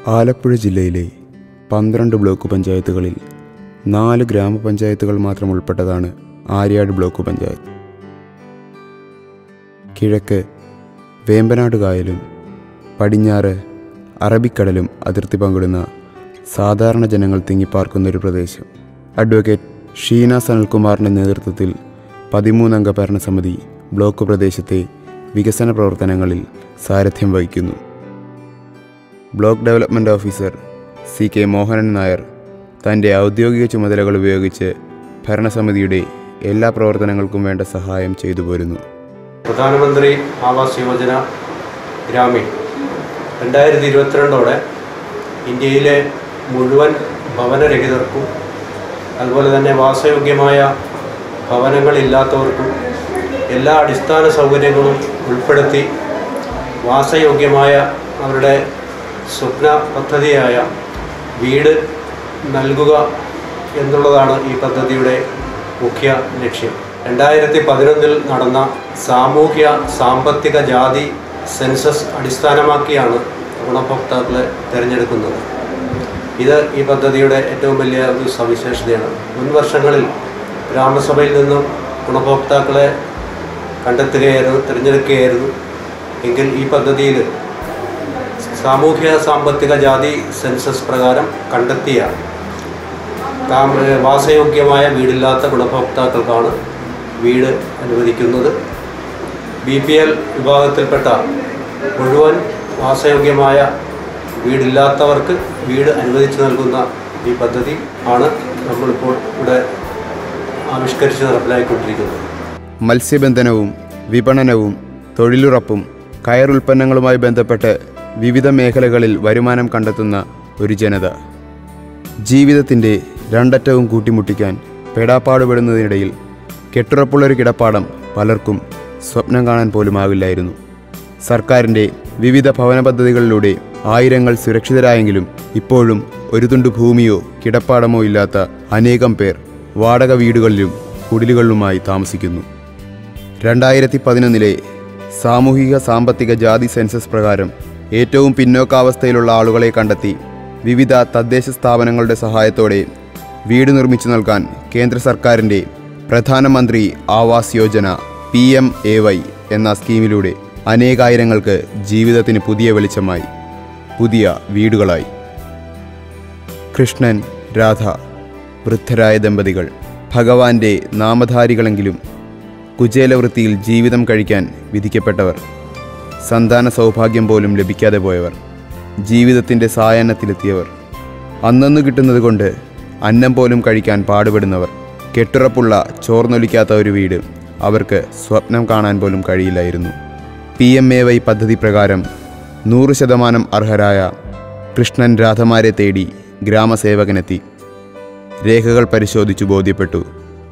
ആലപ്പുഴ ജില്ലയിലെ പന്ത്രണ്ട് ബ്ലോക്ക് പഞ്ചായത്തുകളിൽ നാല് ഗ്രാമപഞ്ചായത്തുകൾ മാത്രം ഉൾപ്പെട്ടതാണ് ആര്യാട് ബ്ലോക്ക് പഞ്ചായത്ത് കിഴക്ക് വേമ്പനാട് കായലും പടിഞ്ഞാറ് അറബിക്കടലും അതിർത്തി പങ്കിടുന്ന സാധാരണ ജനങ്ങൾ തിങ്ങിപ്പാർക്കുന്ന ഒരു പ്രദേശം അഡ്വക്കേറ്റ് ഷീന സനൽകുമാറിൻ്റെ നേതൃത്വത്തിൽ പതിമൂന്നംഗ ഭരണസമിതി ബ്ലോക്ക് പ്രദേശത്തെ വികസന പ്രവർത്തനങ്ങളിൽ സാരഥ്യം വഹിക്കുന്നു block development officer C K Mohanan Nair തൻ്റെ ഔദ്യോഗിക ചുമതലകൾ ഉപയോഗിച്ച് ഭരണസമിതിയുടെ എല്ലാ പ്രവർത്തനങ്ങൾക്കും വേണ്ട സഹായം ചെയ്തു പോരുന്നു പ്രധാനമന്ത്രി ആവാസ് യോജന ഗ്രാമീൺ രണ്ടായിരത്തി ഇരുപത്തിരണ്ടോടെ ഇന്ത്യയിലെ മുഴുവൻ ഭവനരഹിതർക്കും അതുപോലെ തന്നെ വാസയോഗ്യമായ ഭവനങ്ങളില്ലാത്തവർക്കും എല്ലാ അടിസ്ഥാന സൗകര്യങ്ങളും ഉൾപ്പെടുത്തി വാസയോഗ്യമായ അവരുടെ സ്വപ്ന പദ്ധതിയായ വീട് നൽകുക എന്നുള്ളതാണ് ഈ പദ്ധതിയുടെ മുഖ്യ ലക്ഷ്യം രണ്ടായിരത്തി പതിനൊന്നിൽ നടന്ന സാമൂഹ്യ സാമ്പത്തിക ജാതി സെൻസസ് അടിസ്ഥാനമാക്കിയാണ് ഗുണഭോക്താക്കളെ തിരഞ്ഞെടുക്കുന്നത് ഇത് ഈ പദ്ധതിയുടെ ഏറ്റവും വലിയ ഒരു സവിശേഷതയാണ് മുൻ വർഷങ്ങളിൽ ഗ്രാമസഭയിൽ നിന്നും ഗുണഭോക്താക്കളെ കണ്ടെത്തുകയായിരുന്നു തിരഞ്ഞെടുക്കുകയായിരുന്നു എങ്കിൽ ഈ പദ്ധതിയിൽ സാമൂഹ്യ സാമ്പത്തിക ജാതി സെൻസസ് പ്രകാരം കണ്ടെത്തിയ താമ വാസയോഗ്യമായ വീടില്ലാത്ത ഗുണഭോക്താക്കൾക്കാണ് വീട് അനുവദിക്കുന്നത് ബി പി എൽ വിഭാഗത്തിൽപ്പെട്ട മുഴുവൻ വാസയോഗ്യമായ വീടില്ലാത്തവർക്ക് വീട് അനുവദിച്ചു നൽകുന്ന ഈ പദ്ധതി ആണ് നമ്മളിപ്പോൾ ഇവിടെ ആവിഷ്കരിച്ച് നടപ്പിലാക്കിക്കൊണ്ടിരിക്കുന്നത് മത്സ്യബന്ധനവും വിപണനവും തൊഴിലുറപ്പും കയറുൽപ്പന്നങ്ങളുമായി ബന്ധപ്പെട്ട് വിവിധ മേഖലകളിൽ വരുമാനം കണ്ടെത്തുന്ന ഒരു ജനത ജീവിതത്തിൻ്റെ രണ്ടറ്റവും കൂട്ടിമുട്ടിക്കാൻ പെടാപ്പാടുപെടുന്നതിനിടയിൽ കെട്ടുറപ്പുള്ളൊരു കിടപ്പാടം പലർക്കും സ്വപ്നം കാണാൻ പോലുമാവില്ലായിരുന്നു സർക്കാരിൻ്റെ വിവിധ ഭവന പദ്ധതികളിലൂടെ ആയിരങ്ങൾ സുരക്ഷിതരായെങ്കിലും ഇപ്പോഴും ഒരു തുണ്ട് ഭൂമിയോ കിടപ്പാടമോ ഇല്ലാത്ത അനേകം പേർ വാടക വീടുകളിലും കുടിലുകളിലുമായി താമസിക്കുന്നു രണ്ടായിരത്തി പതിനൊന്നിലെ സാമൂഹിക സാമ്പത്തിക ജാതി സെൻസസ് പ്രകാരം ഏറ്റവും പിന്നോക്കാവസ്ഥയിലുള്ള ആളുകളെ കണ്ടെത്തി വിവിധ തദ്ദേശ സ്ഥാപനങ്ങളുടെ സഹായത്തോടെ വീട് നിർമ്മിച്ചു നൽകാൻ കേന്ദ്ര സർക്കാരിൻ്റെ Pradhan Mantri Awas Yojana P M A Y എന്ന സ്കീമിലൂടെ അനേകായിരങ്ങൾക്ക് ജീവിതത്തിന് പുതിയ വെളിച്ചമായി പുതിയ വീടുകളായി കൃഷ്ണൻ രാധ വൃദ്ധരായ ദമ്പതികൾ ഭഗവാന്റെ നാമധാരികളെങ്കിലും കുചേലവൃത്തിയിൽ ജീവിതം കഴിക്കാൻ വിധിക്കപ്പെട്ടവർ സന്താന സൗഭാഗ്യം പോലും ലഭിക്കാതെ പോയവർ ജീവിതത്തിൻ്റെ സായാഹ്നത്തിലെത്തിയവർ അന്നന്ന് കിട്ടുന്നത് കൊണ്ട് അന്നം പോലും കഴിക്കാൻ പാടുപെടുന്നവർ കെട്ടുറപ്പുള്ള ചോർന്നൊലിക്കാത്ത ഒരു വീട് അവർക്ക് സ്വപ്നം കാണാൻ പോലും കഴിയില്ലായിരുന്നു പി എം എ വൈ പദ്ധതി പ്രകാരം നൂറ് ശതമാനം അർഹരായ കൃഷ്ണൻ രാധമാരെ തേടി ഗ്രാമസേവകനെത്തി രേഖകൾ പരിശോധിച്ചു ബോധ്യപ്പെട്ടു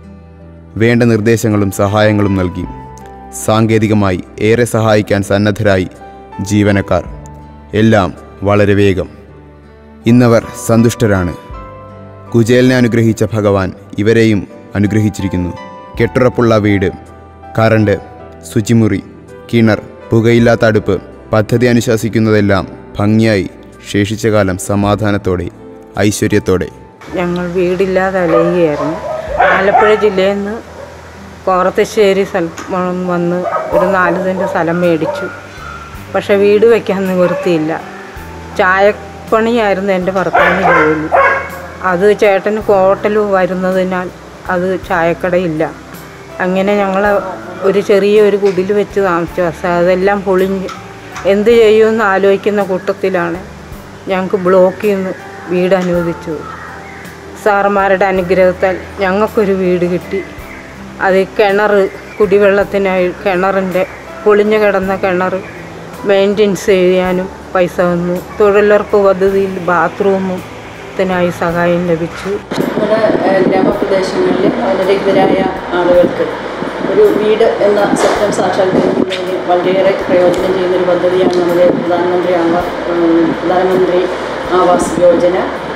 വേണ്ട നിർദ്ദേശങ്ങളും സഹായങ്ങളും നൽകി സാങ്കേതികമായി ഏറെ സഹായിക്കാൻ സന്നദ്ധരായി ജീവനക്കാർ എല്ലാം വളരെ വേഗം ഇന്നവർ സന്തുഷ്ടരാണ് കുചേലിനെ അനുഗ്രഹിച്ച ഭഗവാൻ ഇവരെയും അനുഗ്രഹിച്ചിരിക്കുന്നു കെട്ടുറപ്പുള്ള വീട് കറണ്ട് ശുചിമുറി കിണർ പുകയില്ലാത്ത അടുപ്പ് പദ്ധതി അനുശാസിക്കുന്നതെല്ലാം ഭംഗിയായി ശേഷിച്ച കാലം സമാധാനത്തോടെ ഐശ്വര്യത്തോടെ ഞങ്ങൾ വീടില്ലാതെ അലയുകയായിരുന്നു ആലപ്പുഴ ജില്ലയിൽ നിന്ന് കോറത്തശ്ശേരി സ്ഥലം വന്ന് ഒരു നാല് സെൻറ്റ് സ്ഥലം മേടിച്ചു പക്ഷെ വീട് വയ്ക്കാൻ നിവൃത്തിയില്ല ചായപ്പണിയായിരുന്നു എൻ്റെ ഭർത്താവിന് ജോലി അത് ചേട്ടന് ഹോട്ടൽ വരുന്നതിനാൽ അത് ചായക്കടയില്ല അങ്ങനെ ഞങ്ങൾ ഒരു ചെറിയ ഒരു കുടിൽ വെച്ച് താമസിച്ചു പക്ഷേ അതെല്ലാം പൊളിഞ്ഞ് എന്ത് ചെയ്യുമെന്ന് ആലോചിക്കുന്ന കൂട്ടത്തിലാണ് ഞങ്ങൾക്ക് ബ്ലോക്കിൽ നിന്ന് വീട് അനുവദിച്ചത് സാറുമാരുടെ അനുഗ്രഹത്താൽ ഞങ്ങൾക്കൊരു വീട് കിട്ടി അത് കിണർ കുടിവെള്ളത്തിനായി കിണറിൻ്റെ പൊളിഞ്ഞു കിടന്ന കിണർ മെയിൻ്റെനൻസ് ചെയ്യാനും പൈസ വന്നു തൊഴിലുറപ്പ് പദ്ധതിയിൽ ബാത്റൂമും ത്തിനായി സഹായം ലഭിച്ചു നമ്മുടെ ഏഹ്, ഗ്രാമപ്രദേശങ്ങളിൽ വളരെതരായ ആളുകൾക്ക് ഒരു വീട് എന്ന സ്വപ്നം സാക്ഷാത്കരിക്കുന്നതിന് വളരെയേറെ പ്രയോജനം ചെയ്യുന്നൊരു പദ്ധതിയാണ് നമ്മുടെ പ്രധാനമന്ത്രി ആവാസ് ഉം, പ്രധാനമന്ത്രി ആവാസ് യോജന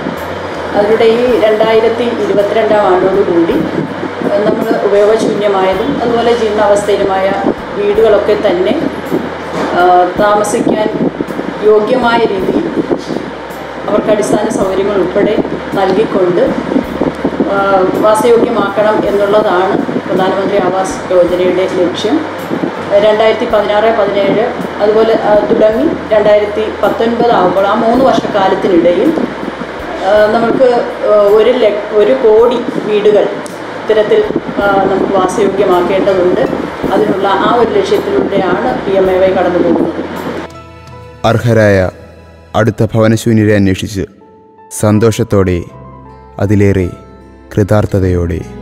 അവരുടെ ഈ രണ്ടായിരത്തി ഇരുപത്തിരണ്ടാം ആണ്ടോടുകൂടി നമ്മൾ ഉപയോഗശൂന്യമായതും അതുപോലെ ജീർണാവസ്ഥയിലുമായ വീടുകളൊക്കെ തന്നെ ആ, താമസിക്കാൻ യോഗ്യമായ രീതിയിൽ അവർക്ക് അടിസ്ഥാന സൗകര്യങ്ങൾ ഉൾപ്പെടെ നൽകിക്കൊണ്ട് ആ, വാസയോഗ്യമാക്കണം എന്നുള്ളതാണ് പ്രധാനമന്ത്രി ആവാസ് യോജനയുടെ ലക്ഷ്യം രണ്ടായിരത്തി പതിനാറ് പതിനേഴ് അതുപോലെ ആ, തുടങ്ങി രണ്ടായിരത്തി പത്തൊൻപത് ആകുമ്പോൾ ആ മൂന്ന് വർഷക്കാലത്തിനിടയിൽ ആ, നമുക്ക് ആ, ഒരു ല ഒരു കോടി വീടുകൾ ഇത്തരത്തിൽ ആ, നമുക്ക് വാസയോഗ്യമാക്കേണ്ടതുണ്ട് അതിനുള്ള ആ ഒരു ലക്ഷ്യത്തിലൂടെയാണ് പി എം എ വൈ കടന്നു പോകുന്നത് അർഹരായ അടുത്ത ഭവനശൂന്യരെ അന്വേഷിച്ച് സന്തോഷത്തോടെ അതിലേറെ കൃതാർത്ഥതയോടെ